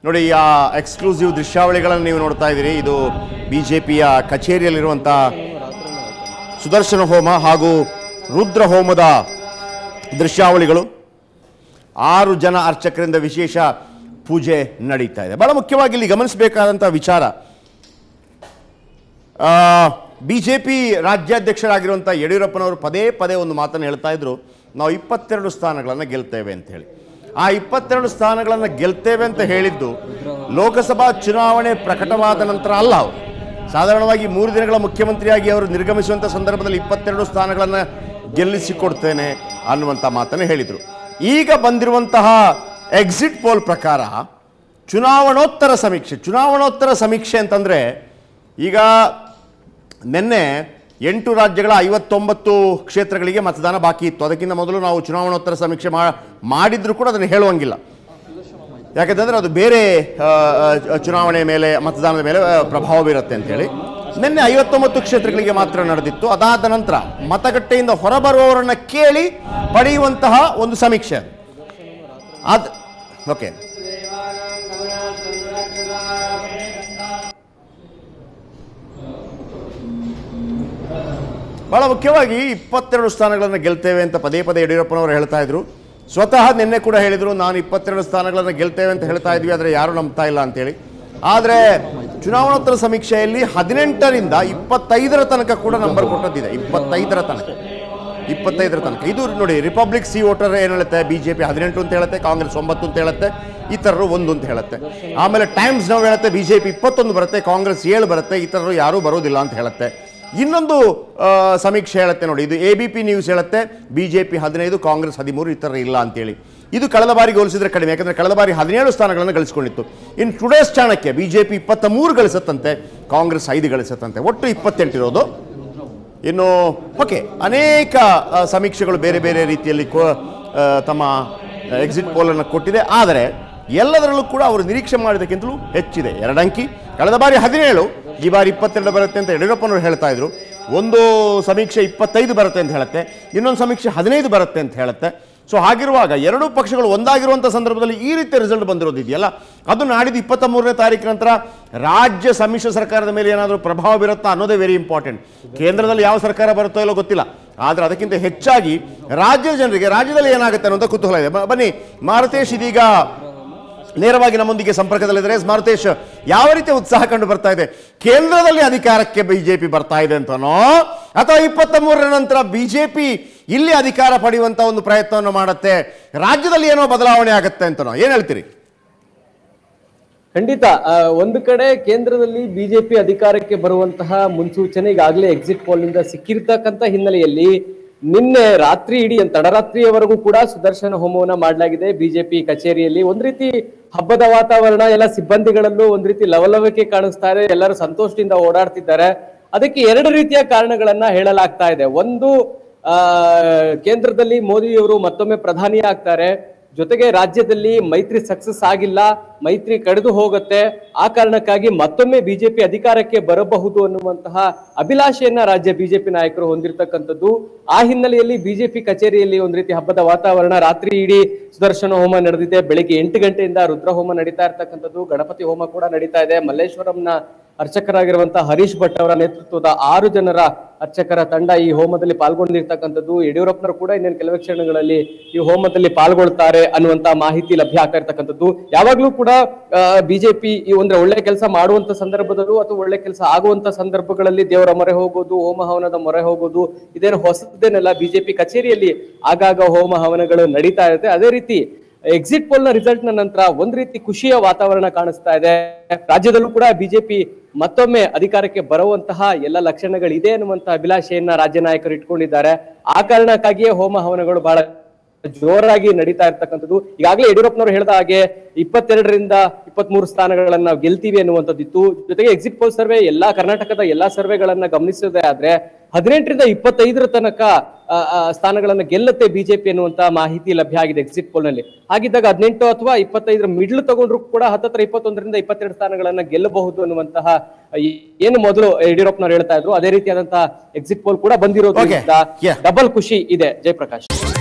ನೋಡಿ ಆ ಎಕ್ಸ್ಕ್ಲೂಸಿವ್ ದೃಶ್ಯಾವಳಿಗಳನ್ನು ನೀವು ನೋಡ್ತಾ ಇದ್ದೀರಿ ಇದು ಬಿ ಜೆ ಪಿಯ ಕಚೇರಿಯಲ್ಲಿರುವಂಥ ಸುದರ್ಶನ ಹೋಮ ಹಾಗೂ ರುದ್ರ ಹೋಮದ ದೃಶ್ಯಾವಳಿಗಳು ಆರು ಜನ ಅರ್ಚಕರಿಂದ ವಿಶೇಷ ಪೂಜೆ ನಡೀತಾ ಇದೆ ಬಹಳ ಮುಖ್ಯವಾಗಿ ಇಲ್ಲಿ ಗಮನಿಸಬೇಕಾದಂಥ ವಿಚಾರ ಬಿ ಜೆ ಪಿ ರಾಜ್ಯಾಧ್ಯಕ್ಷರಾಗಿರುವಂಥ ಯಡಿಯೂರಪ್ಪನವರು ಪದೇ ಪದೇ ಒಂದು ಮಾತನ್ನು ಹೇಳ್ತಾ ಇದ್ರು ನಾವು ಇಪ್ಪತ್ತೆರಡು ಸ್ಥಾನಗಳನ್ನು ಗೆಲ್ತೇವೆ ಅಂತ ಹೇಳಿ ಆ ಇಪ್ಪತ್ತೆರಡು ಸ್ಥಾನಗಳನ್ನು ಗೆಲ್ತೇವೆ ಅಂತ ಹೇಳಿದ್ದು ಲೋಕಸಭಾ ಚುನಾವಣೆ ಪ್ರಕಟವಾದ ನಂತರ ಅಲ್ಲ ಅವರು ಸಾಧಾರಣವಾಗಿ ಮೂರು ದಿನಗಳ ಮುಖ್ಯಮಂತ್ರಿಯಾಗಿ ಅವರು ನಿರ್ಗಮಿಸುವಂಥ ಸಂದರ್ಭದಲ್ಲಿ ಇಪ್ಪತ್ತೆರಡು ಸ್ಥಾನಗಳನ್ನು ಗೆಲ್ಲಿಸಿಕೊಡ್ತೇನೆ ಅನ್ನುವಂಥ ಮಾತನ್ನು ಹೇಳಿದರು ಈಗ ಬಂದಿರುವಂತಹ ಎಕ್ಸಿಟ್ ಪೋಲ್ ಪ್ರಕಾರ ಚುನಾವಣೋತ್ತರ ಸಮೀಕ್ಷೆ ಚುನಾವಣೋತ್ತರ ಸಮೀಕ್ಷೆ ಅಂತಂದರೆ ಈಗ ನಿನ್ನೆ ಎಂಟು ರಾಜ್ಯಗಳ ಐವತ್ತೊಂಬತ್ತು ಕ್ಷೇತ್ರಗಳಿಗೆ ಮತದಾನ ಬಾಕಿ ಇತ್ತು ಅದಕ್ಕಿಂತ ಮೊದಲು ನಾವು ಚುನಾವಣೋತ್ತರ ಸಮೀಕ್ಷೆ ಮಾ ಮಾಡಿದ್ರು ಕೂಡ ಅದನ್ನು ಹೇಳುವಂಗಿಲ್ಲ ಯಾಕಂತಂದರೆ ಅದು ಬೇರೆ ಆ, ಆ, ಚುನಾವಣೆ ಮೇಲೆ ಮತದಾನದ ಮೇಲೆ ಆ, ಪ್ರಭಾವ ಬೀರುತ್ತೆ ಅಂತೇಳಿ ನಿನ್ನೆ ಐವತ್ತೊಂಬತ್ತು ಕ್ಷೇತ್ರಗಳಿಗೆ ಮಾತ್ರ ನಡೆದಿತ್ತು ಅದಾದ ನಂತರ ಮತಗಟ್ಟೆಯಿಂದ ಹೊರಬರುವವರನ್ನ ಕೇಳಿ ಪಡೆಯುವಂತಹ ಒಂದು ಸಮೀಕ್ಷೆ ಅದು ಅದು ಓಕೆ ಬಹಳ ಮುಖ್ಯವಾಗಿ ಇಪ್ಪತ್ತೆರಡು ಸ್ಥಾನಗಳನ್ನು ಗೆಲ್ತೇವೆ ಅಂತ ಪದೇ ಪದೇ ಯಡಿಯೂರಪ್ಪನವರು ಹೇಳ್ತಾ ಇದ್ರು ಸ್ವತಃ ನಿನ್ನೆ ಕೂಡ ಹೇಳಿದರು ನಾನು ಇಪ್ಪತ್ತೆರಡು ಸ್ಥಾನಗಳನ್ನು ಗೆಲ್ತೇವೆ ಅಂತ ಹೇಳ್ತಾ ಇದ್ವಿ ಆದರೆ ಯಾರೂ ನಂಬ್ತಾ ಇಲ್ಲ ಅಂತೇಳಿ ಆದರೆ ಚುನಾವಣೋತ್ತರ ಸಮೀಕ್ಷೆಯಲ್ಲಿ ಹದಿನೆಂಟರಿಂದ ಇಪ್ಪತ್ತೈದರ ತನಕ ಕೂಡ ನಂಬರ್ ಕೊಟ್ಟದ್ದಿದೆ ಇಪ್ಪತ್ತೈದರ ತನಕ ಇಪ್ಪತ್ತೈದರ ತನಕ ಇದು ನೋಡಿ ರಿಪಬ್ಲಿಕ್ ಸಿ ವೋಟರ್ ಏನು ಹೇಳುತ್ತೆ ಬಿ ಜೆ ಪಿ ಹದಿನೆಂಟು ಅಂತ ಹೇಳುತ್ತೆ ಕಾಂಗ್ರೆಸ್ ಒಂಬತ್ತು ಅಂತ ಹೇಳುತ್ತೆ ಇತರರು ಒಂದು ಅಂತ ಹೇಳುತ್ತೆ ಆಮೇಲೆ ಟೈಮ್ಸ್ ನಾವು ಹೇಳುತ್ತೆ ಬಿ ಜೆ ಪಿ ಇಪ್ಪತ್ತೊಂದು ಬರುತ್ತೆ ಕಾಂಗ್ರೆಸ್ ಏಳು ಬರುತ್ತೆ ಇತರರು ಯಾರೂ ಬರೋದಿಲ್ಲ ಅಂತ ಹೇಳುತ್ತೆ ಇನ್ನೊಂದು ಆ, ಸಮೀಕ್ಷೆ ಹೇಳುತ್ತೆ ನೋಡಿ ಇದು ಎ ಬಿ ಪಿ ನ್ಯೂಸ್ ಹೇಳುತ್ತೆ ಬಿ ಜೆ ಪಿ ಹದಿನೈದು ಕಾಂಗ್ರೆಸ್ ಹದಿಮೂರು ಇತರ ಇಲ್ಲ ಅಂತೇಳಿ ಇದು ಕಳೆದ ಬಾರಿಗೆ ಹೋಲಿಸಿದ್ರೆ ಕಡಿಮೆ ಯಾಕಂದರೆ ಕಳೆದ ಬಾರಿ ಹದಿನೇಳು ಸ್ಥಾನಗಳನ್ನು ಗಳಿಸ್ಕೊಂಡಿತ್ತು ಇನ್ನು today's Chanakya B J P ಇಪ್ಪತ್ತ ಮೂರು ಗಳಿಸುತ್ತಂತೆ ಕಾಂಗ್ರೆಸ್ ಐದು ಗಳಿಸುತ್ತಂತೆ ಒಟ್ಟು ಇಪ್ಪತ್ತೆಂಟಿರೋದು ಇನ್ನು ಓಕೆ ಅನೇಕ ಆ, ಸಮೀಕ್ಷೆಗಳು ಬೇರೆ ಬೇರೆ ರೀತಿಯಲ್ಲಿ ಕೋ ಆ, ತಮ್ಮ ಎಕ್ಸಿಟ್ ಪೋಲನ್ನು ಕೊಟ್ಟಿದೆ ಆದರೆ ಎಲ್ಲದರಲ್ಲೂ ಕೂಡ ಅವರು ನಿರೀಕ್ಷೆ ಮಾಡಿದಕ್ಕಿಂತಲೂ ಹೆಚ್ಚಿದೆ ಎರಡಂಕಿ ಕಳೆದ ಬಾರಿ ಹದಿನೇಳು ಈ ಬಾರಿ ಇಪ್ಪತ್ತೆರಡು ಬರುತ್ತೆ ಅಂತ ಯಡಿಯೂರಪ್ಪನವರು ಹೇಳ್ತಾ ಇದ್ರು ಒಂದು ಸಮೀಕ್ಷೆ ಇಪ್ಪತ್ತೈದು ಬರುತ್ತೆ ಅಂತ ಹೇಳುತ್ತೆ ಇನ್ನೊಂದು ಸಮೀಕ್ಷೆ ಹದಿನೈದು ಬರುತ್ತೆ ಅಂತ ಹೇಳುತ್ತೆ ಸೊ ಹಾಗಿರುವಾಗ ಎರಡೂ ಪಕ್ಷಗಳು ಒಂದಾಗಿರುವಂಥ ಸಂದರ್ಭದಲ್ಲಿ ಈ ರೀತಿಯ ರಿಸಲ್ಟ್ ಬಂದಿರೋದು ಇದೆಯಲ್ಲ ಅದು ನಾಡಿದ್ದು ಇಪ್ಪತ್ತ ಮೂರನೇ ತಾರೀಕಿನ ನಂತರ ರಾಜ್ಯ ಸಮ್ಮಿಶ್ರ ಸರ್ಕಾರದ ಮೇಲೆ ಏನಾದರೂ ಪ್ರಭಾವ ಬೀರುತ್ತಾ ಅನ್ನೋದೇ ವೆರಿ ಇಂಪಾರ್ಟೆಂಟ್ ಕೇಂದ್ರದಲ್ಲಿ ಯಾವ ಸರ್ಕಾರ ಬರುತ್ತೋ ಇಲ್ಲೋ ಗೊತ್ತಿಲ್ಲ ಆದರೆ ಅದಕ್ಕಿಂತ ಹೆಚ್ಚಾಗಿ ರಾಜ್ಯದ ಜನರಿಗೆ ರಾಜ್ಯದಲ್ಲಿ ಏನಾಗುತ್ತೆ ಅನ್ನೋಂಥ ಕುತೂಹಲ ಇದೆ ಬ- ಬನ್ನಿ ಮಾರುತೇಶ್ ಇದೀಗ ನೇರವಾಗಿ ನಮ್ಮೊಂದಿಗೆ ಸಂಪರ್ಕದಲ್ಲಿದ್ದಾರೆ ಎಸ್ ಮಾರುತೇಶ್ ಯಾವ ರೀತಿಯ ಉತ್ಸಾಹ ಕಂಡು ಬರ್ತಾ ಇದೆ ಕೇಂದ್ರದಲ್ಲಿ ಅಧಿಕಾರಕ್ಕೆ ಬಿಜೆಪಿ ಬರ್ತಾ ಇದೆ ಅಂತನೋ ಅಥವಾ ಇಪ್ಪತ್ತ ಮೂರರ ನಂತರ ಬಿಜೆಪಿ ಇಲ್ಲಿ ಅಧಿಕಾರ ಪಡೆಯುವಂತ ಒಂದು ಪ್ರಯತ್ನವನ್ನು ಮಾಡುತ್ತೆ ರಾಜ್ಯದಲ್ಲಿ ಏನೋ ಬದಲಾವಣೆ ಆಗುತ್ತೆ ಅಂತನೋ ಏನ್ ಹೇಳ್ತೀರಿ ಖಂಡಿತ ಆ, ಒಂದು ಕಡೆ ಕೇಂದ್ರದಲ್ಲಿ ಬಿಜೆಪಿ ಅಧಿಕಾರಕ್ಕೆ ಬರುವಂತಹ ಮುನ್ಸೂಚನೆ ಈಗಾಗಲೇ ಎಕ್ಸಿಟ್ ಪೋಲ್ ನಿಂದ ಸಿಕ್ಕಿರ್ತಕ್ಕಂತ ಹಿನ್ನೆಲೆಯಲ್ಲಿ ನಿನ್ನೆ ರಾತ್ರಿ ಇಡೀ ತಡರಾತ್ರಿಯವರೆಗೂ ಕೂಡ ಸುದರ್ಶನ ಹೋಮವನ್ನ ಮಾಡಲಾಗಿದೆ ಬಿಜೆಪಿ ಕಚೇರಿಯಲ್ಲಿ ಒಂದ್ ರೀತಿ ಹಬ್ಬದ ವಾತಾವರಣ ಎಲ್ಲ ಸಿಬ್ಬಂದಿಗಳಲ್ಲೂ ಒಂದ್ ರೀತಿ ಲವಲವಿಕೆ ಕಾಣಿಸ್ತಾ ಇದೆ ಎಲ್ಲರೂ ಸಂತೋಷದಿಂದ ಓಡಾಡ್ತಿದ್ದಾರೆ ಅದಕ್ಕೆ ಎರಡು ರೀತಿಯ ಕಾರಣಗಳನ್ನ ಹೇಳಲಾಗ್ತಾ ಇದೆ ಒಂದು ಆ ಕೇಂದ್ರದಲ್ಲಿ ಮೋದಿಯವರು ಮತ್ತೊಮ್ಮೆ ಪ್ರಧಾನಿ ಆಗ್ತಾರೆ ಜೊತೆಗೆ ರಾಜ್ಯದಲ್ಲಿ ಮೈತ್ರಿ ಸಕ್ಸಸ್ ಆಗಿಲ್ಲ ಮೈತ್ರಿ ಕಡಿದು ಹೋಗುತ್ತೆ ಆ ಕಾರಣಕ್ಕಾಗಿ ಮತ್ತೊಮ್ಮೆ ಬಿಜೆಪಿ ಅಧಿಕಾರಕ್ಕೆ ಬರಬಹುದು ಅನ್ನುವಂತಹ ಅಭಿಲಾಷೆಯನ್ನ ರಾಜ್ಯ ಬಿಜೆಪಿ ನಾಯಕರು ಹೊಂದಿರತಕ್ಕಂಥದ್ದು ಆ ಹಿನ್ನೆಲೆಯಲ್ಲಿ ಬಿಜೆಪಿ ಕಚೇರಿಯಲ್ಲಿ ಒಂದ್ ರೀತಿ ಹಬ್ಬದ ವಾತಾವರಣ ರಾತ್ರಿ ಇಡೀ ಸುದರ್ಶನ ಹೋಮ ನಡೆದಿದೆ ಬೆಳಿಗ್ಗೆ ಎಂಟು ಗಂಟೆಯಿಂದ ರುದ್ರ ಹೋಮ ನಡೀತಾ ಇರ್ತಕ್ಕಂಥದ್ದು ಗಣಪತಿ ಹೋಮ ಕೂಡ ನಡೀತಾ ಇದೆ ಮಲ್ಲೇಶ್ವರಂನ ಅರ್ಚಕರಾಗಿರುವಂತಹ ಹರೀಶ್ ಭಟ್ ಅವರ ನೇತೃತ್ವದ ಆರು ಜನರ ಅರ್ಚಕರ ತಂಡ ಈ ಹೋಮದಲ್ಲಿ ಪಾಲ್ಗೊಂಡಿರ್ತಕ್ಕಂಥದ್ದು ಯಡಿಯೂರಪ್ಪನವರು ಕೂಡ ಇನ್ನೇನು ಕೆಲವೇ ಕ್ಷಣಗಳಲ್ಲಿ ಈ ಹೋಮದಲ್ಲಿ ಪಾಲ್ಗೊಳ್ತಾರೆ ಅನ್ನುವಂತ ಮಾಹಿತಿ ಲಭ್ಯ ಆಗ್ತಾ ಇರ್ತಕ್ಕಂಥದ್ದು ಯಾವಾಗ್ಲೂ ಕೂಡ ಬಿಜೆಪಿ ಈ ಒಂದು ಒಳ್ಳೆ ಕೆಲಸ ಮಾಡುವಂತ ಸಂದರ್ಭದಲ್ಲೂ ಅಥವಾ ಒಳ್ಳೆ ಕೆಲಸ ಆಗುವಂತ ಸಂದರ್ಭಗಳಲ್ಲಿ ದೇವರ ಮೊರೆ ಹೋಗೋದು ಹೋಮ ಹವನದ ಮೊರೆ ಹೋಗೋದು ಇದೇನು ಹೊಸದೇನಲ್ಲ ಬಿಜೆಪಿ ಕಚೇರಿಯಲ್ಲಿ ಆಗಾಗ ಹೋಮ ಹವನಗಳು ನಡೀತಾ ಇರುತ್ತೆ ಅದೇ ರೀತಿ ಎಕ್ಸಿಟ್ ಪೋಲ್ ನ ರಿಸಲ್ಟ್ ನ ನಂತರ ಒಂದ್ ರೀತಿ ಖುಷಿಯ ವಾತಾವರಣ ಕಾಣಿಸ್ತಾ ಇದೆ ರಾಜ್ಯದಲ್ಲೂ ಕೂಡ ಬಿಜೆಪಿ ಮತ್ತೊಮ್ಮೆ ಅಧಿಕಾರಕ್ಕೆ ಬರುವಂತಹ ಎಲ್ಲ ಲಕ್ಷಣಗಳಿದೆ ಅನ್ನುವಂತ ಅಭಿಲಾಷೆಯನ್ನ ರಾಜ್ಯ ನಾಯಕರು ಇಟ್ಕೊಂಡಿದ್ದಾರೆ ಆ ಕಾರಣಕ್ಕಾಗಿಯೇ ಹೋಮ ಹವನಗಳು ಬಹಳ ಜೋರಾಗಿ ನಡೀತಾ ಇರ್ತಕ್ಕಂಥದ್ದು ಈಗಾಗಲೇ ಯಡಿಯೂರಪ್ಪನವರು ಹೇಳಿದ ಹಾಗೆ ಇಪ್ಪತ್ತೆರಡರಿಂದ ಇಪ್ಪತ್ಮೂರು ಸ್ಥಾನಗಳನ್ನ ನಾವು ಗೆಲ್ತೀವಿ ಅನ್ನುವಂಥದ್ದಿತ್ತು ಜೊತೆಗೆ ಎಕ್ಸಿಟ್ ಪೋಲ್ ಸರ್ವೆ ಎಲ್ಲಾ ಕರ್ನಾಟಕದ ಎಲ್ಲಾ ಸರ್ವೆಗಳನ್ನ ಗಮನಿಸೋದೇ ಆದ್ರೆ ಹದಿನೆಂಟರಿಂದ ಇಪ್ಪತ್ತೈದರ ತನಕ ಆ, ಆ, ಸ್ಥಾನಗಳನ್ನ ಗೆಲ್ಲುತ್ತೆ ಬಿಜೆಪಿ ಅನ್ನುವಂತ ಮಾಹಿತಿ ಲಭ್ಯ ಆಗಿದೆ ಎಕ್ಸಿಟ್ ಪೋಲ್ ನಲ್ಲಿ ಹಾಗಿದ್ದಾಗ ಹದಿನೆಂಟು ಅಥವಾ ಇಪ್ಪತ್ತೈದರ ಮಿಡ್ಲ್ ತಗೊಂಡ್ರು ಕೂಡ ಹತ್ತತ್ರ ಇಪ್ಪತ್ತೊಂದರಿಂದ ಇಪ್ಪತ್ತೆರಡು ಸ್ಥಾನಗಳನ್ನ ಗೆಲ್ಲಬಹುದು ಅನ್ನುವಂತಹ ಈ- ಏನು ಮೊದಲು ಯಡಿಯೂರಪ್ಪನವರು ಹೇಳ್ತಾ ಇದ್ರು ಅದೇ ರೀತಿಯಾದಂತಹ ಎಕ್ಸಿಟ್ ಪೋಲ್ ಕೂಡ ಬಂದಿರೋದ್ರಿಂದ Okay. Yeah. ಡಬಲ್ ಖುಷಿ ಇದೆ ಜಯಪ್ರಕಾಶ್